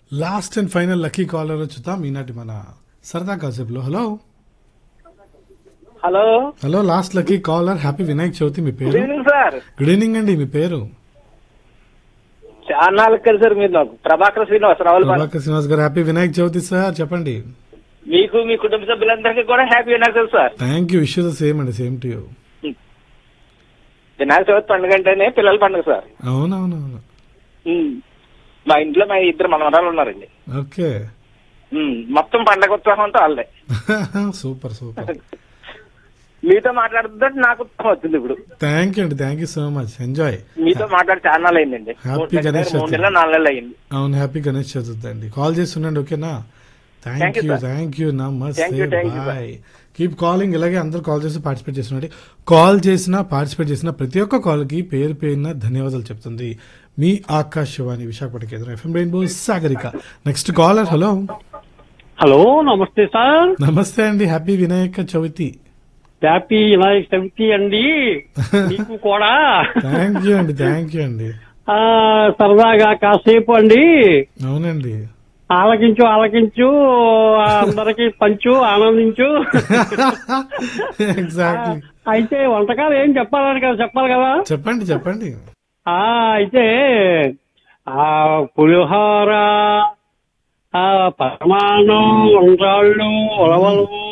Last and final lucky caller వచ్చుతాం ఈనాటి మన సరదా కాసేపులో hello hello hello last lucky caller happy Vinayak Chavithi మీ గుడ్ పేరు ఈవినింగ్ సార్ గుడ్ ఈవినింగ్ అండి మీ పేరు చాలా నాలుగు కదా సార్ మీరు నాకు ప్రభాకర్ శ్రీనివాస్ రావుల ప్రభాకర్ శ్రీనివాస్ గారు హ్యాపీ వినాయక్ చవితి సార్ చెప్పండి మీకు మీ కుటుంబ సభ్యులందరికీ కూడా happy Vinayaka Chavithi sir thank you wish the same అండి same to you Vinayaka Chavithi పండుగ అంటేనే పిల్లల పండుగ సార్ అవునవునవును ఉమ్. మా ఇంట్లో మా ఇద్దరు మనవరాలు ఉన్నారండి ఓకే ఉమ్. మొత్తం పండగ ఉత్సాహంతో వాళ్ళే సూపర్ సూపర్ మీతో మాట్లాడుతుంటే నాకు ఉత్సాహం వచ్చింది ఇప్పుడు థ్యాంక్ యూ అండి thank you so much enjoy మీతో మాట్లాడి చాలా నాళ్ళు అయిందండి Happy మూడు నెలలు, గణేష్ మూడు చతుర్థి. నెలలు నాలుగు నెలలు అయింది అవును హ్యాపీ గణేష్ చతుర్థి అండి కాల్ చేస్తుండండి ఓకేనా thank Thank you, you sir. Thank you నమస్తే Thank you, thank you, sir. Bye keep calling ఇలాగే అందరూ కాల్ చేసి పార్టిసిపేట్ చేస్తున్నట్టు కాల్ చేసిన పార్టిసిపేట్ చేసిన ప్రతి ఒక్క కాల్కి పేరు పేరున ధన్యవాదాలు చెప్తుంది మీ ఆకాశవాణి విశాఖపట్నం కేంద్రం FM rainbow Sagarika next caller hello hello నమస్తే సార్ నమస్తే అండి హ్యాపీ వినాయక చవితి హ్యాపీ వినాయక చవితి అండి మీకు కూడా థ్యాంక్ యూ అండి థ్యాంక్ యూ అండి ఆ సరదాగా కాసేపు అండి అవునండి ఆలకించు ఆలకించు అందరికి పంచు ఆనందించు ఎగ్జాక్ట్లీ అయితే వంటకాలు ఏం చెప్పాలని కదా చెప్పాలి కదా చెప్పండి చెప్పండి ఆ అయితే ఆ పులిహోర ఆ పరమాన్నం వంటాళ్ళు ఉలవలు